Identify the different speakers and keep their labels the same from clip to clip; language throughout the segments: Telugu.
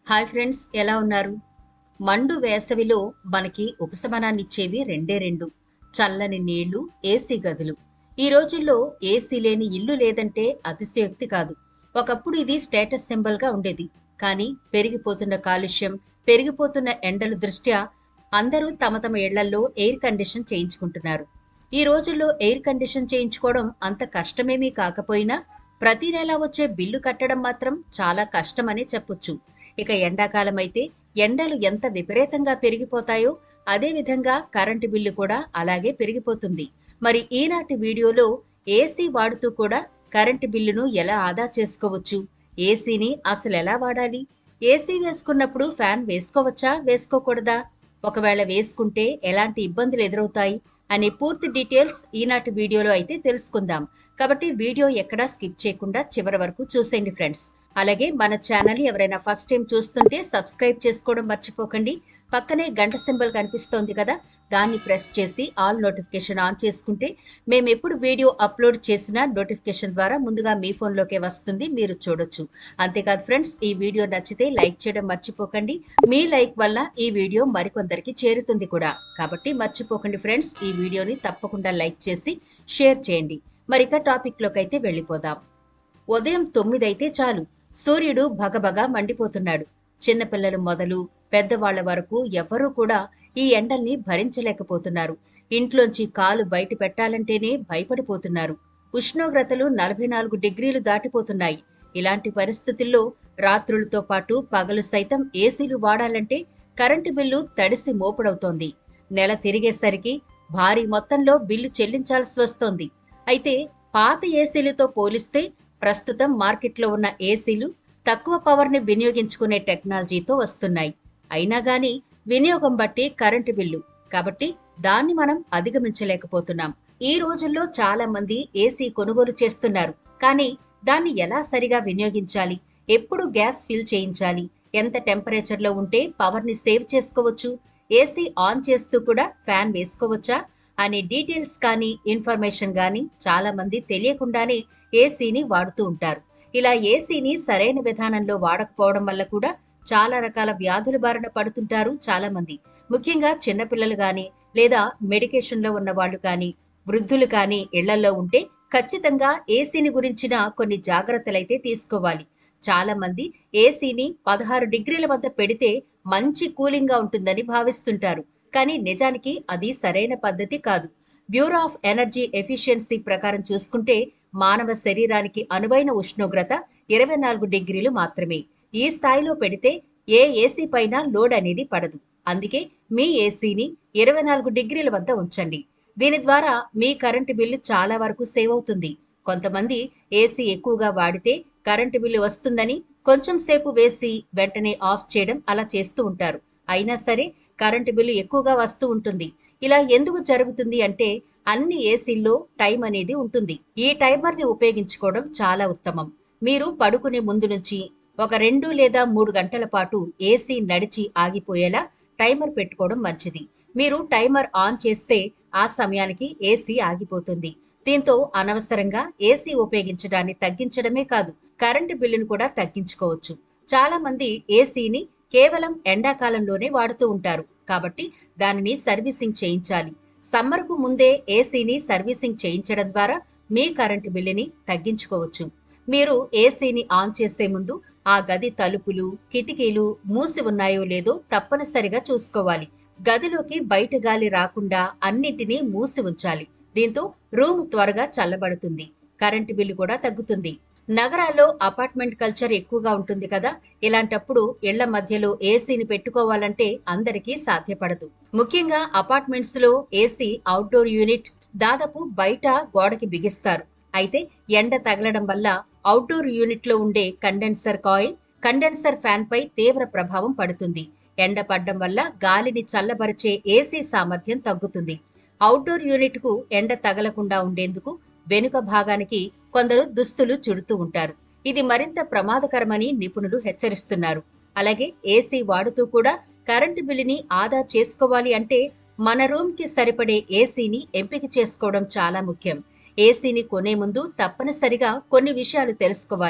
Speaker 1: హాయ్ ఫ్రెండ్స్ ఎలా ఉన్నారు మండు వేసవిలో మనకి ఉపశమనాన్నిచ్చేవి రెండే రెండు చల్లని నీళ్లు ఏసీ గదులు ఈ రోజుల్లో ఏసీ లేని ఇల్లు లేదంటే అతిశయోక్తి కాదు ఒకప్పుడు ఇది స్టేటస్ సింబల్ గా ఉండేది కానీ పెరిగిపోతున్న కాలుష్యం పెరిగిపోతున్న ఎండల దృష్ట్యా అందరూ తమ తమ ఇళ్లల్లో ఎయిర్ కండిషన్ చేయించుకుంటున్నారు ఈ రోజుల్లో ఎయిర్ కండిషన్ చేయించుకోవడం అంత కష్టమేమీ కాకపోయినా ప్రతి నెల వచ్చే బిల్లు కట్టడం మాత్రం చాలా కష్టమనే చెప్పొచ్చు ఇక ఎండాకాలం అయితే ఎండలు ఎంత విపరీతంగా పెరిగిపోతాయో అదే విధంగా కరెంటు బిల్లు కూడా అలాగే పెరిగిపోతుంది మరి ఈనాటి వీడియోలో ఏసీ వాడుతూ కూడా కరెంటు బిల్లును ఎలా ఆదా చేసుకోవచ్చు ఏసీని అసలు ఎలా వాడాలి ఏసీ వేసుకున్నప్పుడు ఫ్యాన్ వేసుకోవచ్చా వేసుకోకూడదా ఒకవేళ వేసుకుంటే ఎలాంటి ఇబ్బందులు ఎదురవుతాయి అనే పూర్తి డీటెయిల్స్ ఈనాటి వీడియోలో అయితే తెలుసుకుందాం కాబట్టి వీడియో ఎక్కడా స్కిప్ చేయకుండా చివరి వరకు చూసేయండి ఫ్రెండ్స్ అలాగే మన ఛానల్ ఎవరైనా ఫస్ట్ టైం చూస్తుంటే సబ్స్క్రైబ్ చేసుకోవడం మర్చిపోకండి పక్కనే గంట సింబల్ కనిపిస్తోంది కదా దాన్ని ప్రెస్ చేసి ఆల్ నోటిఫికేషన్ ఆన్ చేసుకుంటే మేము ఎప్పుడు వీడియో అప్లోడ్ చేసినా నోటిఫికేషన్ ద్వారా ముందుగా మీ ఫోన్లోకే వస్తుంది మీరు చూడొచ్చు అంతేకాదు ఫ్రెండ్స్ ఈ వీడియో నచ్చితే లైక్ చేయడం మర్చిపోకండి మీ లైక్ వల్ల ఈ వీడియో మరికొందరికి చేరుతుంది కూడా కాబట్టి మర్చిపోకండి ఫ్రెండ్స్ ఈ వీడియోని తప్పకుండా లైక్ చేసి షేర్ చేయండి మరిక టాపిక్ లోకి అయితే వెళ్ళిపోదాం ఉదయం తొమ్మిది అయితే చాలు సూర్యుడు భగభగా మండిపోతున్నాడు చిన్నపిల్లలు మొదలు పెద్దవాళ్ల వరకు ఎవ్వరూ కూడా ఈ ఎండల్ని భరించలేకపోతున్నారు ఇంట్లోంచి కాలు బయట పెట్టాలంటేనే భయపడిపోతున్నారు ఉష్ణోగ్రతలు నలభై నాలుగు డిగ్రీలు దాటిపోతున్నాయి ఇలాంటి పరిస్థితుల్లో రాత్రులతో పాటు పగలు సైతం ఏసీలు వాడాలంటే కరెంటు బిల్లు తడిసి మోపుడవుతోంది నెల తిరిగేసరికి భారీ మొత్తంలో బిల్లు చెల్లించాల్సి వస్తోంది అయితే పాత ఏసీలతో పోలిస్తే ప్రస్తుతం మార్కెట్లో ఉన్న ఏసీలు తక్కువ పవర్ని వినియోగించుకునే టెక్నాలజీతో వస్తున్నాయి అయినా గాని వినియోగం బట్టి కరెంటు బిల్లు కాబట్టి దాన్ని మనం అధిగమించలేకపోతున్నాం ఈ రోజుల్లో చాలా మంది ఏసీ కొనుగోలు చేస్తున్నారు కానీ దాన్ని ఎలా సరిగా వినియోగించాలి ఎప్పుడు గ్యాస్ ఫిల్ చేయించాలి ఎంత టెంపరేచర్ లో ఉంటే పవర్ ని సేవ్ చేసుకోవచ్చు ఏసీ ఆన్ చేస్తూ కూడా ఫ్యాన్ వేసుకోవచ్చా అనే డీటెయిల్స్ కానీ ఇన్ఫర్మేషన్ కానీ చాలా మంది తెలియకుండానే ఏసీని వాడుతూ ఉంటారు ఇలా ఏసీని సరైన విధానంలో వాడకపోవడం వల్ల కూడా చాలా రకాల వ్యాధుల బారిన పడుతుంటారు చాలా మంది ముఖ్యంగా చిన్నపిల్లలు గాని లేదా మెడికేషన్ లో ఉన్న వాళ్ళు కానీ వృద్ధులు కానీ ఇళ్లలో ఉంటే ఖచ్చితంగా ఏసీని గురించిన కొన్ని జాగ్రత్తలైతే తీసుకోవాలి చాలా మంది ఏసీని పదహారు డిగ్రీల వద్ద పెడితే మంచి కూలింగ్ గా ఉంటుందని భావిస్తుంటారు కానీ నిజానికి అది సరైన పద్ధతి కాదు బ్యూరో ఆఫ్ ఎనర్జీ ఎఫిషియన్సీ ప్రకారం చూసుకుంటే మానవ శరీరానికి అనువైన ఉష్ణోగ్రత ఇరవై నాలుగు డిగ్రీలు మాత్రమే ఈ స్థాయిలో పెడితే ఏ ఏసీ పైన లోడ్ అనేది పడదు అందుకే మీ ఏసీని ఇరవై నాలుగు డిగ్రీల వద్ద ఉంచండి దీని ద్వారా మీ కరెంటు బిల్లు చాలా వరకు సేవ్ అవుతుంది కొంతమంది ఏసీ ఎక్కువగా వాడితే కరెంటు బిల్లు వస్తుందని కొంచెం సేపు వేసి వెంటనే ఆఫ్ చేయడం అలా చేస్తూ ఉంటారు అయినా సరే కరెంటు బిల్లు ఎక్కువగా వస్తూ ఉంటుంది ఇలా ఎందుకు జరుగుతుంది అంటే అన్ని ఏసీల్లో టైం అనేది ఉంటుంది ఈ టైమర్ ని ఉపయోగించుకోవడం చాలా ఉత్తమం మీరు పడుకునే ముందు నుంచి ఒక రెండు లేదా మూడు గంటల పాటు ఏసీ నడిచి ఆగిపోయేలా టైమర్ పెట్టుకోవడం మంచిది మీరు టైమర్ ఆన్ చేస్తే ఆ సమయానికి ఏసీ ఆగిపోతుంది దీంతో అనవసరంగా ఏసీ ఉపయోగించడాన్ని తగ్గించడమే కాదు కరెంటు బిల్లును కూడా తగ్గించుకోవచ్చు చాలా మంది ఏసీని కేవలం ఎండాకాలంలోనే వాడుతూ ఉంటారు కాబట్టి దానిని సర్వీసింగ్ చేయించాలి సమ్మర్కు ముందే ఏసీని సర్వీసింగ్ చేయించడం ద్వారా మీ కరెంటు బిల్లుని తగ్గించుకోవచ్చు మీరు ఏసీని ఆన్ చేసే ముందు ఆ గది తలుపులు కిటికీలు మూసి ఉన్నాయో లేదో తప్పనిసరిగా చూసుకోవాలి గదిలోకి బయట గాలి రాకుండా అన్నింటినీ మూసి ఉంచాలి దీంతో రూమ్ త్వరగా చల్లబడుతుంది కరెంటు బిల్లు కూడా తగ్గుతుంది నగరాల్లో అపార్ట్మెంట్ కల్చర్ ఎక్కువగా ఉంటుంది కదా ఇలాంటప్పుడు ఇళ్ల మధ్యలో ఏసీని పెట్టుకోవాలంటే అందరికీ సాధ్యపడదు ముఖ్యంగా అపార్ట్మెంట్స్ లో ఏసీ అవుట్డోర్ యూనిట్ దాదాపు బయట గోడకి బిగిస్తారు అయితే ఎండ తగలడం వల్ల అవుట్డోర్ యూనిట్ లో ఉండే కండెన్సర్ కాయిల్ కండెన్సర్ ఫ్యాన్ పై తీవ్ర ప్రభావం పడుతుంది ఎండ పడ్డం వల్ల గాలిని చల్లబరిచే ఏసీ సామర్థ్యం తగ్గుతుంది అవుట్డోర్ యూనిట్ కు ఎండ తగలకుండా ఉండేందుకు వెనుక భాగానికి కొందరు దుస్తులు చుడుతూ ఉంటారు ఇది మరింత ప్రమాదకరమని నిపుణులు హెచ్చరిస్తున్నారు అలాగే ఏసీ వాడుతూ కూడా కరెంటు బిల్లుని ఆదా చేసుకోవాలి అంటే మన రూమ్ కి సరిపడే ఏసీని ఎంపిక చేసుకోవడం చాలా ముఖ్యం ఏసీని కొనే ముందు తప్పనిసరిగా కొన్ని విషయాలు తెలుసుకోవాలి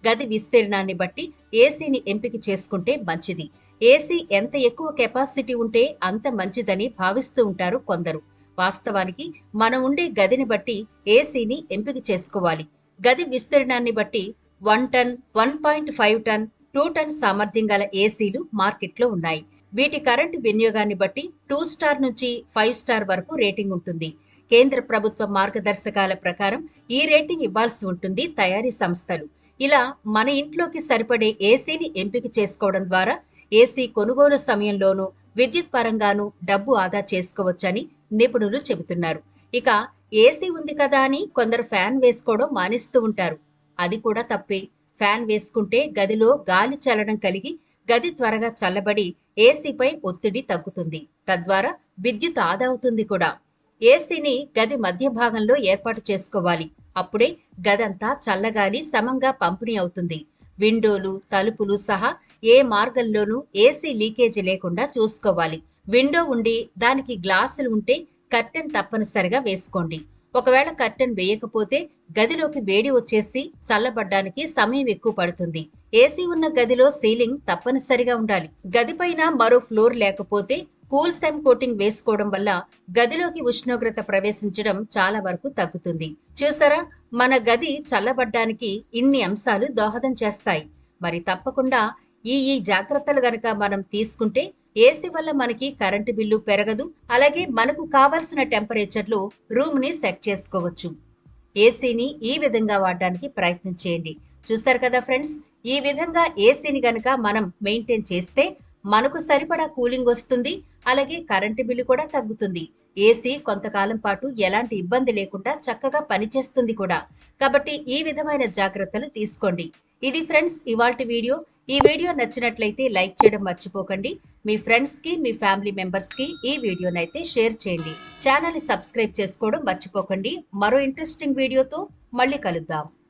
Speaker 1: గది విస్తీర్ణాన్ని బట్టి ఏసీని ఎంపిక చేసుకుంటే మంచిది ఏసీ ఎంత ఎక్కువ కెపాసిటీ ఉంటే అంత మంచిదని భావిస్తూ ఉంటారు కొందరు వాస్తవానికి మనం ఉండే గదిని బట్టి ఏసీని ఎంపిక చేసుకోవాలి గది విస్తీర్ణాన్ని బట్టి one ton one point five ton two ton సామర్థ్యం గల ఏసీలు మార్కెట్లో ఉన్నాయి వీటి కరెంటు వినియోగాన్ని బట్టి టూ స్టార్ నుంచి ఫైవ్ స్టార్ వరకు రేటింగ్ ఉంటుంది కేంద్ర ప్రభుత్వ మార్గదర్శకాల ప్రకారం ఈ రేటింగ్ ఇవ్వాల్సి ఉంటుంది తయారీ సంస్థలు ఇలా మన ఇంట్లోకి సరిపడే ఏసీని ఎంపిక చేసుకోవడం ద్వారా ఏసీ కొనుగోలు సమయంలోనూ విద్యుత్ పరంగానూ డబ్బు ఆదా చేసుకోవచ్చని నిపుణులు చెబుతున్నారు ఇక ఏసీ ఉంది కదా అని కొందరు ఫ్యాన్ వేసుకోవడం మానేస్తూ ఉంటారు అది కూడా తప్పే ఫ్యాన్ వేసుకుంటే గదిలో గాలి చల్లడం కలిగి గది త్వరగా చల్లబడి ఏసీపై ఒత్తిడి తగ్గుతుంది తద్వారా విద్యుత్ ఆదా అవుతుంది కూడా ఏసీని గది మధ్య భాగంలో ఏర్పాటు చేసుకోవాలి అప్పుడే గదంతా చల్లగాలి సమంగా పంపిణీ అవుతుంది విండోలు తలుపులు సహా ఏ మార్గంలోనూ ఏసీ లీకేజీ లేకుండా చూసుకోవాలి విండో ఉండి దానికి గ్లాసులు ఉంటే కర్టెన్ తప్పనిసరిగా వేసుకోండి ఒకవేళ కర్టెన్ వేయకపోతే గదిలోకి వేడి వచ్చేసి చల్లబడ్డానికి సమయం ఎక్కువ పడుతుంది ఏసీ ఉన్న గదిలో సీలింగ్ తప్పనిసరిగా ఉండాలి గదిపైన మరో ఫ్లోర్ లేకపోతే కూల్ సెమ్ కోటింగ్ వేసుకోవడం వల్ల గదిలోకి ఉష్ణోగ్రత ప్రవేశించడం చాలా వరకు తగ్గుతుంది చూసారా మన గది చల్లబడ్డానికి ఇన్ని అంశాలు దోహదం చేస్తాయి మరి తప్పకుండా ఈ ఈ జాగ్రత్తలు గనక మనం తీసుకుంటే ఏసీ వల్ల మనకి కరెంటు బిల్లు పెరగదు అలాగే మనకు కావలసిన టెంపరేచర్లో రూమ్ ని సెట్ చేసుకోవచ్చు ఏసీని ఈ విధంగా వాడడానికి ప్రయత్నం చేయండి చూసారు కదా ఫ్రెండ్స్ ఈ విధంగా ఏసీని గనక మనం మెయింటైన్ చేస్తే మనకు సరిపడా కూలింగ్ వస్తుంది అలాగే కరెంటు బిల్లు కూడా తగ్గుతుంది ఏసీ కొంతకాలం పాటు ఎలాంటి ఇబ్బంది లేకుండా చక్కగా పనిచేస్తుంది కూడా కాబట్టి ఈ విధమైన జాగ్రత్తలు తీసుకోండి ఇది ఫ్రెండ్స్ ఇవాల్టి వీడియో ఈ వీడియో నచ్చినట్లయితే లైక్ చేయడం మర్చిపోకండి మీ ఫ్రెండ్స్ కి మీ ఫ్యామిలీ మెంబర్స్ కి ఈ వీడియోనైతే షేర్ చేయండి ఛానల్ ని సబ్స్క్రైబ్ చేసుకోవడం మర్చిపోకండి మరో ఇంట్రెస్టింగ్ వీడియోతో మళ్ళీ కలుద్దాం